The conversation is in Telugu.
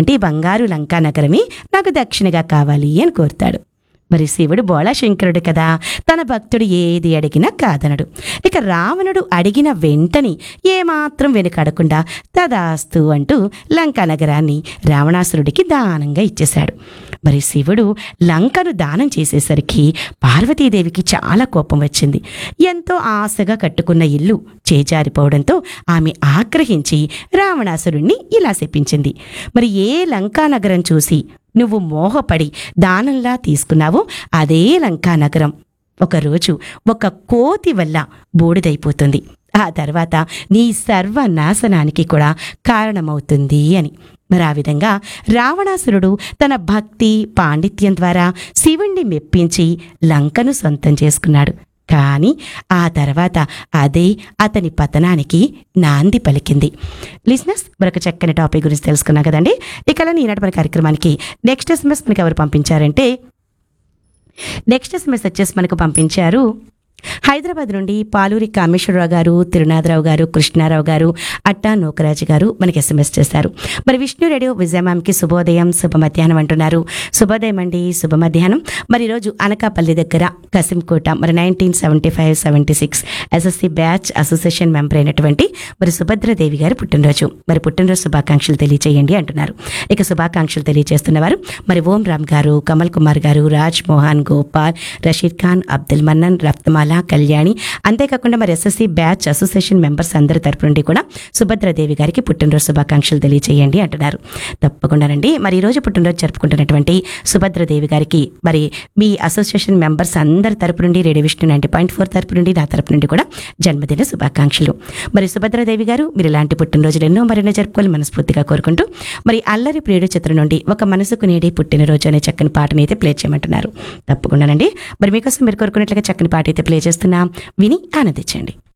అంటే ఈ బంగారు లంకా నగరమే నాకు దక్షిణగా కావాలి అని కోరుతాడు మరి శివుడు బోళాశంకరుడు కదా తన భక్తుడు ఏది అడిగినా కాదనడు ఇక రావణుడు అడిగిన వెంటనే ఏమాత్రం వెనుకడకుండా తదాస్తు అంటూ లంకా నగరాన్ని రావణాసురుడికి దానంగా ఇచ్చేశాడు మరి శివుడు లంకను దానం చేసేసరికి పార్వతీదేవికి చాలా కోపం వచ్చింది ఎంతో ఆశగా కట్టుకున్న ఇల్లు చేజారిపోవడంతో ఆమె ఆగ్రహించి రావణాసురుణ్ణి ఇలా శపించింది మరి ఏ లంకా నగరం చూసి నువ్వు మోహపడి దానంలా తీసుకున్నావో అదే లంకా నగరం ఒకరోజు ఒక కోతి వల్ల బూడిదైపోతుంది ఆ తర్వాత నీ సర్వనాశనానికి కూడా కారణమవుతుంది అని మరి ఆ విధంగా రావణాసురుడు తన భక్తి పాండిత్యం ద్వారా శివుణ్ణి మెప్పించి లంకను సొంతం చేసుకున్నాడు కానీ ఆ తర్వాత అదే అతని పతనానికి నాంది పలికింది లిజినెస్ మరొక చక్కని టాపిక్ గురించి తెలుసుకున్నాం కదండి ఇక ఈనాటి మన కార్యక్రమానికి నెక్స్ట్ ఎస్ఎంఎస్ మనకి ఎవరు పంపించారంటే నెక్స్ట్ ఎస్ఎంఎస్ వచ్చేసి మనకు పంపించారు హైదరాబాద్ నుండి పాలూరి కామేశ్వరరావు గారు తిరునాథరావు గారు కృష్ణారావు గారు అట్టా నూకరాజు గారు మనకి ఎస్ఎంఎస్ చేశారు మరి విష్ణు రేడియో విజయమాంకి శుభోదయం శుభ మధ్యాహ్నం అంటున్నారు శుభోదయం అండి శుభ మధ్యాహ్నం మరి ఈరోజు అనకాపల్లి దగ్గర కసింకోట మరి nineteen seventy five seventy six SSC batch association member అయినటువంటి మరి సుభద్రదేవి గారు పుట్టినరోజు మరి పుట్టినరోజు శుభాకాంక్షలు తెలియజేయండి అంటున్నారు ఇక శుభాకాంక్షలు తెలియజేస్తున్నవారు మరి ఓం రామ్ గారు కమల్ కుమార్ గారు రాజ్ మోహన్ గోపాల్ రషీద్ ఖాన్ అబ్దుల్ మన్నన్ రఫ్తమాల కళ్యాణి అంతేకాకుండా మరి ఎస్ఎస్సి బ్యాచ్ అసోసియేషన్ మెంబర్స్ అందరి తరపు నుండి కూడా సుభద్రదేవి గారికి పుట్టినరోజు శుభాకాంక్షలు తెలియజేయండి అంటున్నారు తప్పకుండానండి మరి ఈరోజు పుట్టినరోజు జరుపుకుంటున్నటువంటి సుభద్రదేవి గారికి మరి మీ అసోసియేషన్ మెంబర్స్ అందరి తరపు నుండి radio Vishnu ninety point four తరపు నుండి నా తరపు నుండి కూడా జన్మదిన శుభాకాంక్షలు మరి సుభద్రదేవి గారు మీరు ఇలాంటి పుట్టినరోజులు ఎన్నో మరెన్నో జరుపుకోవాలి మనస్ఫూర్తిగా కోరుకుంటూ మరి అల్లరి ప్రియుడు చిత్రం నుండి ఒక మనసుకు నేడే పుట్టినరోజు అనే చక్కని పాటని అయితే ప్లే చేయమంటున్నారు తప్పకుండానండి మరి మీకోసం మీరు కోరుకున్నట్లుగా చక్కని పాట అయితే ప్లే చేస్తున్నాం విని ఆనందించండి